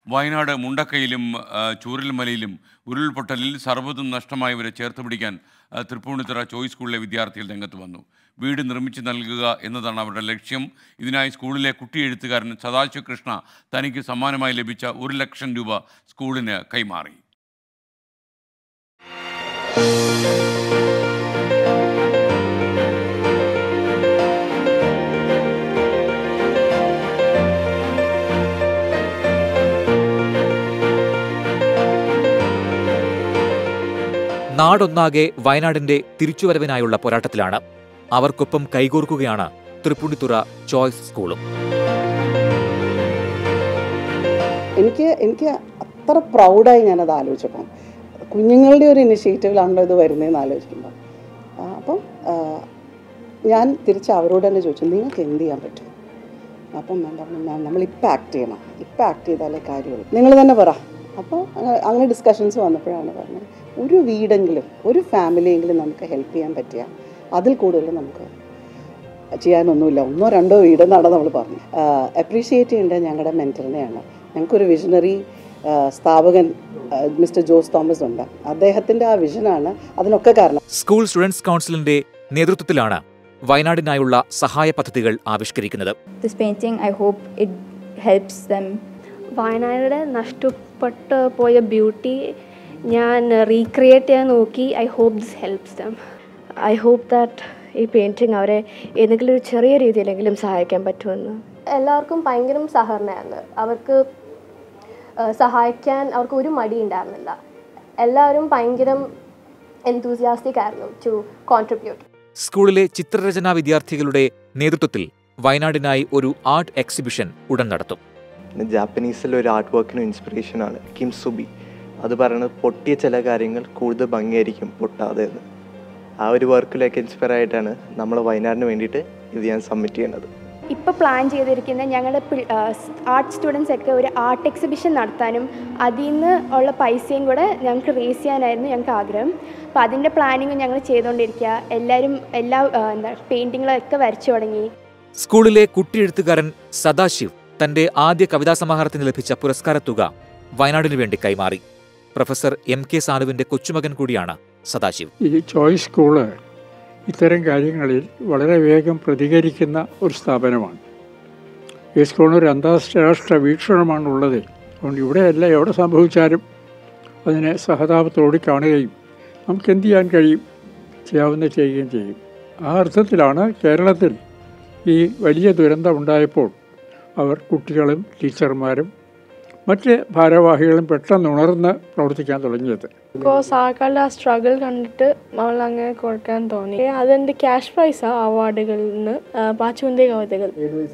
വയനാട് മുണ്ടക്കയിലും ആ, ചൂരൽമലയിലും ഉരുൾപൊട്ടലിൽ സർവ്വതും നഷ്ടമായവരെ ചേർത്ത് പിടിക്കാൻ ആ, തൃപ്പൂണിത്തുറ ചോയ്സ് സ്കൂളിലെ വിദ്യാർത്ഥികൾ രംഗത്ത് വന്നു വീട് നിർമ്മിച്ചു നൽകുക എന്നതാണ് അവരുടെ ലക്ഷ്യം ഇതിനായി സ്കൂളിലെ കുട്ടി എഴുത്തുകാരൻ സദാശിവ കൃഷ്ണ തനിക്ക് സമ്മാനമായി ലഭിച്ച ഒരു ലക്ഷം രൂപ സ്കൂളിന് കൈമാറി നാടൊന്നാകെ വയനാടിന്റെ തിരിച്ചുവരവിനായുള്ള പോരാട്ടത്തിലാണ് അവർക്കൊപ്പം കൈകോർക്കുകയാണ് തൃപ്പൂണിത്തുറ ചോയ്സ് സ്കൂളും എനിക്ക് എനിക്ക് അത്ര പ്രൗഡായി ഞാനത് ആലോചിച്ചപ്പം കുഞ്ഞുങ്ങളുടെ ഒരു ഇനിഷ്യേറ്റീവിലാണല്ലോ ഇത് വരുന്നതെന്ന് ആലോചിക്കുമ്പോൾ ആ, അപ്പം ആ, ഞാൻ തിരിച്ച് അവരോട് തന്നെ ചോദിച്ചു നിങ്ങൾക്ക് എന്ത് ചെയ്യാൻ പറ്റും അപ്പം ഞാൻ പറഞ്ഞു മാം നമ്മൾ ഇപ്പം ആക്ട് ചെയ്യണം ഇപ്പം ആക്ട് ചെയ്താലേ കാര്യമുള്ളൂ നിങ്ങൾ തന്നെ പറ അപ്പോൾ അങ്ങനെ- അങ്ങനെ ഡിസ്കഷൻസ് വന്നപ്പോഴാണ് പറഞ്ഞത് ഒരു വീടെങ്കിലും ഒരു ഫാമിലിയെങ്കിലും നമുക്ക് ഹെൽപ്പ് ചെയ്യാൻ പറ്റിയ അതിൽ കൂടുതൽ നമുക്ക് ചെയ്യാനൊന്നുമില്ല ഒന്നോ രണ്ടോ വീടെന്നാണ് നമ്മൾ പറഞ്ഞത് അപ്രീഷിയേറ്റ് ചെയ്യേണ്ടത് ഞങ്ങളുടെ മെൻറ്ററിനെയാണ് ഞങ്ങൾക്കൊരു വിഷണറി സ്ഥാപകൻ മിസ്റ്റർ ജോസ് തോമസ് ഉണ്ട് അദ്ദേഹത്തിൻ്റെ ആ വിഷനാണ് അതിനൊക്കെ കാരണം സ്കൂൾ സ്റ്റുഡൻസ് കൗൺസിലിന്റെ നേതൃത്വത്തിലാണ് വയനാടിനായുള്ള സഹായ പദ്ധതികൾ ആവിഷ്കരിക്കുന്നത് This painting, I hope it helps them. വയനാടിൻ്റെ നഷ്ടപ്പെട്ടു പോയ ബ്യൂട്ടി ഞാൻ റീക്രിയേറ്റ് ചെയ്യാൻ നോക്കി I hope this helps them I hope that ഈ പെയിൻറ്റിങ് അവരെ ഏതെങ്കിലും ഒരു ചെറിയ രീതിയിലെങ്കിലും സഹായിക്കാൻ പറ്റുമെന്ന് എല്ലാവർക്കും ഭയങ്കര സഹകരണമാണ് അവർക്ക് ആ, സഹായിക്കാൻ അവർക്ക് ഒരു മടി ഉണ്ടായിരുന്നില്ല എല്ലാവരും ഭയങ്കര എന്തൂസിയാസ്റ്റിക് ആയിരുന്നു ടു കോൺട്രിബ്യൂട്ട് സ്കൂളിലെ ചിത്രരചനാ വിദ്യാർത്ഥികളുടെ നേതൃത്വത്തിൽ വയനാടിനായി ഒരു ആർട്ട് എക്സിബിഷൻ ഉടൻ നടത്തും പിന്നെ ജാപ്പനീസിലെ ഒരു ആർട്ട് വർക്കിന് ഇൻസ്പിറേഷനാണ് കിം സുബി അത് പറയുന്നത് പൊട്ടിയ ചില കാര്യങ്ങൾ കൂടുതൽ ഭംഗിയായിരിക്കും പൊട്ടാതെ എന്ന് ആ ഒരു വർക്കിലൊക്കെ ഇൻസ്പയർ ആയിട്ടാണ് നമ്മൾ വയനാടിന് വേണ്ടിയിട്ട് ഇത് ഞാൻ സബ്മിറ്റ് ചെയ്യുന്നത് ഇപ്പോൾ പ്ലാൻ ചെയ്തിരിക്കുന്ന ഞങ്ങളുടെ ആർട്ട് സ്റ്റുഡൻസ് ഒക്കെ ഒരു ആർട്ട് എക്സിബിഷൻ നടത്താനും അതിൽ നിന്ന് ഉള്ള പൈസയും കൂടെ ഞങ്ങൾക്ക് റേസ് ചെയ്യാനായിരുന്നു ഞങ്ങൾക്ക് ആഗ്രഹം അപ്പോൾ അതിൻ്റെ പ്ലാനിങ് ഞങ്ങൾ ചെയ്തുകൊണ്ടിരിക്കുക എല്ലാവരും എല്ലാ ആ, എന്താ പെയിൻറ്റിങ്ങളൊക്കെ വരച്ചു തുടങ്ങി സ്കൂളിലെ കുട്ടിയെഴുത്തുകാരൻ സദാശിവ് തന്റെ ആദ്യ കവിതാ സമാഹാരത്തിന് ലഭിച്ച പുരസ്കാര തുക വയനാടിനു വേണ്ടി കൈമാറി പ്രൊഫസർ എം കെ സാനുവിന്റെ കൊച്ചുമകൻ കൂടിയാണ് സദാശിവ് ഈ ചോയ്സ് സ്കൂള് ഇത്തരം കാര്യങ്ങളിൽ വളരെ വേഗം പ്രതികരിക്കുന്ന ഒരു സ്ഥാപനമാണ് ഈ സ്കൂളിന് ഒരു അന്താരാഷ്ട്ര വീക്ഷണമാണുള്ളത് അതുകൊണ്ട് ഇവിടെയല്ല എവിടെ സംഭവിച്ചാലും അതിനെ സഹതാപത്തോടെ കാണുകയും നമുക്ക് എന്ത് ചെയ്യാൻ കഴിയും ചെയ്യാവുന്ന ചെയ്യുകയും ചെയ്യും ആ അർത്ഥത്തിലാണ് കേരളത്തിൽ ഈ വലിയ ദുരന്തം ഉണ്ടായപ്പോൾ അവർ കുട്ടികളും ടീച്ചർമാരും മറ്റ് ഭാരവാഹികളും പെട്ടെന്ന് ഉണർന്ന് പ്രവർത്തിക്കാൻ തുടങ്ങിയത് ബിക്കോസ് ആൾക്കാരുടെ ആ സ്ട്രഗിൾ കണ്ടിട്ട് നമ്മൾ അങ്ങനെ കൊടുക്കാൻ തോന്നി അതെൻ്റെ ക്യാഷ് പ്രൈസാണ് അവാർഡുകളിൽ നിന്ന് പാച്ചുന്തി കവിതകൾ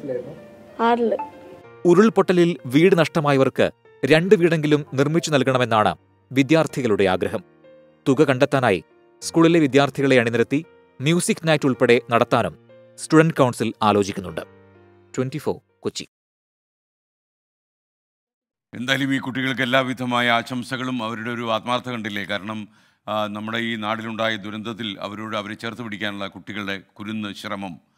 ആറില് ഉരുൾപൊട്ടലിൽ വീട് നഷ്ടമായവർക്ക് രണ്ട് വീടെങ്കിലും നിർമ്മിച്ചു നൽകണമെന്നാണ് വിദ്യാർത്ഥികളുടെ ആഗ്രഹം തുക കണ്ടെത്താനായി സ്കൂളിലെ വിദ്യാർത്ഥികളെ അണിനിരത്തി മ്യൂസിക് നൈറ്റ് ഉൾപ്പെടെ നടത്താനും സ്റ്റുഡന്റ് കൗൺസിൽ ആലോചിക്കുന്നുണ്ട് ട്വന്റി കൊച്ചി എന്തായാലും ഈ കുട്ടികൾക്ക് എല്ലാവിധമായ ആശംസകളും അവരുടെ ഒരു ആത്മാർത്ഥ കണ്ടില്ലേ കാരണം ആ, നമ്മുടെ ഈ നാടിലുണ്ടായ ദുരന്തത്തിൽ അവരോട് അവരെ ചേർത്ത് പിടിക്കാനുള്ള കുട്ടികളുടെ കുരുന്ന് ശ്രമം